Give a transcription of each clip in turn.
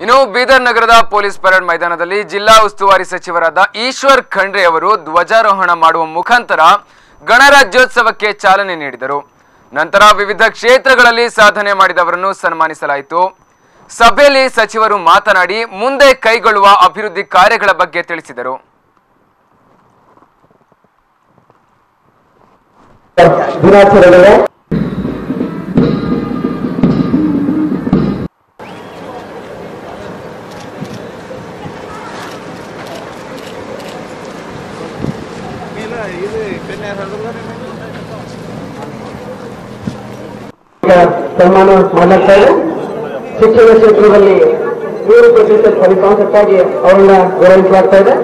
ಇನ್ನು ಬೀದರ್ ನಗರದ police parade ಮೈದಾನದಲ್ಲಿ ಜಿಲ್ಲಾ ಉಸ್ತುವಾರಿ ಸಚಿವರಾದ ಈಶ್ವರ್ ಖಂಡ್ರೆ ಅವರು ಧ್ವಜಾರೋಹಣ ಮಾಡುವ ಮುಖಾಂತರ ಗಣರಾಜ್ಯೋತ್ಸವಕ್ಕೆ ಚಾಲನೆ ನೀಡಿದರು ನಂತರ ವಿವಿಧ ಕ್ಷೇತ್ರಗಳಲ್ಲಿ ಸಾಧನೆ ಮಾಡಿದವರನ್ನು ಸನ್ಮಾನಿಸಲಾಯಿತು ಸಭೆಯಲ್ಲಿ ಸಚಿವರು ಮಾತನಾಡಿ ಮುಂದೆ ಕೈಗೊಳ್ಳುವ ಅಭಿವೃದ್ಧಿ ಕಾರ್ಯಗಳ ಬಗ್ಗೆ ತಿಳಿಸಿದರು ದಿನಾಚರಣೆಗೆ ಈಗ ಸನ್ಮಾನ ಮಾಡಲಾಗ್ತಾ ಇದೆ ಶಿಕ್ಷಣ ಕ್ಷೇತ್ರದಲ್ಲಿ ನೂರು ಪ್ರತಿಶತ ಫಲಿತಾಂಶಕ್ಕಾಗಿ ಅವರನ್ನ ಗೌರವಿಸಲಾಗ್ತಾ ಇದೆ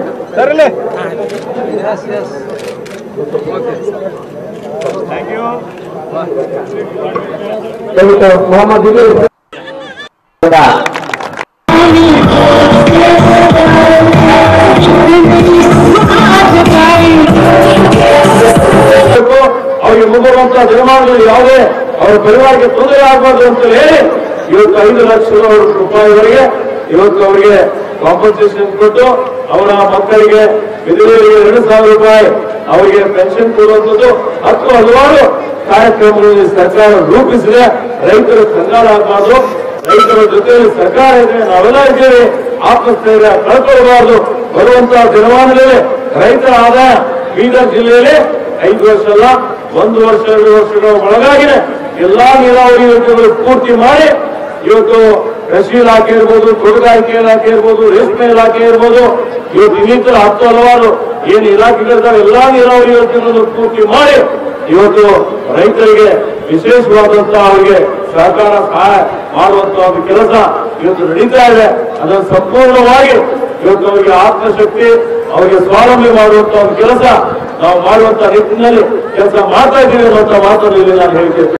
ದಯವಿಟ್ಟು ಮೊಹಮ್ಮದ್ ಇದ್ರೀಸ್ ಮಾಡಬೇಕು ಅವರಿಗೆ ಮುಂಬರುವಂತಹ ದಿನಮಾನಗಳಲ್ಲಿ ಯಾವುದೇ ಅವರ ಪರಿವಾರಕ್ಕೆ ತೊಂದರೆ ಆಗಬಾರ್ದು ಅಂತ ಹೇಳಿ ಇವತ್ತು ಐದು ಲಕ್ಷ ರೂಪಾಯಿವರೆಗೆ ಇವತ್ತು ಅವರಿಗೆ ಕಾಂಪನ್ಸೇಷನ್ ಕೊಟ್ಟು ಅವರ ಮಕ್ಕಳಿಗೆ ವಿಧವೆಯರಿಗೆ ಎರಡು ಸಾವಿರ ರೂಪಾಯಿ ಅವರಿಗೆ ಪೆನ್ಷನ್ ಕೊಡುವಂಥದ್ದು ಹತ್ತು ಹಲವಾರು ಕಾರ್ಯಕ್ರಮಗಳಲ್ಲಿ ಸರ್ಕಾರ ರೂಪಿಸಿದೆ ರೈತರು ಕಂಗಾಲ ಆಗಬಾರ್ದು ರೈತರ ಜೊತೆಯಲ್ಲಿ ಸರ್ಕಾರ ಇದೆ ನಾವೆಲ್ಲ ಇದ್ದೇವೆ ಆತ್ಮಸ್ಥೈರ್ಯ ಕಳ್ಕೊಳ್ಬಾರ್ದು ಬರುವಂತಹ ದಿನಮಾನಗಳಲ್ಲಿ ರೈತರ ಆದಾಯ ಬೀದರ್ ಜಿಲ್ಲೆಯಲ್ಲಿ ಐದು ವರ್ಷ ಅಲ್ಲ ಒಂದು ವರ್ಷ ಎರಡು ವರ್ಷಗಳ ಒಳಗಾಗಿನೇ ಎಲ್ಲಾ ನೀರಾವರಿ ಯೋಜನೆಗಳು ಪೂರ್ತಿ ಮಾಡಿ ಇವತ್ತು ಕೃಷಿ ಇಲಾಖೆ ಇರ್ಬೋದು ತೋಟಗಾರಿಕೆ ಇಲಾಖೆ ಇರ್ಬೋದು ರೇಷ್ಮೆ ಇಲಾಖೆ ಇರ್ಬೋದು ಇವತ್ತು ಇನ್ನಿತರ ಹತ್ತು ಹಲವಾರು ಏನು ಇಲಾಖೆಗಳಿದ್ದಾವೆ ಎಲ್ಲಾ ನೀರಾವರಿ ಯೋಜನೆಗಳನ್ನು ಪೂರ್ತಿ ಮಾಡಿ ಇವತ್ತು ರೈತರಿಗೆ ವಿಶೇಷವಾದಂತಹ ಅವರಿಗೆ ಸಹಕಾರ ಸಹಾಯ ಮಾಡುವಂತಹ ಒಂದು ಕೆಲಸ ಇವತ್ತು ನಡೀತಾ ಇದೆ ಅದನ್ನು ಸಂಪೂರ್ಣವಾಗಿ ಇವತ್ತು ಅವರಿಗೆ ಆತ್ಮಶಕ್ತಿ ಅವರಿಗೆ ಸ್ವಾವಲಂಬಿ ಮಾಡುವಂತಹ ಒಂದು ಕೆಲಸ ನಾವು ಮಾಡುವಂತಹ ನಿಟ್ಟಿನಲ್ಲಿ ಕೆಲಸ ಮಾಡ್ತಾ ಇದ್ದೀವಿ ಅನ್ನುವಂಥ ಮಾತನ್ನು ಇಲ್ಲಿ ನಾನು ಹೇಳಿಕೆ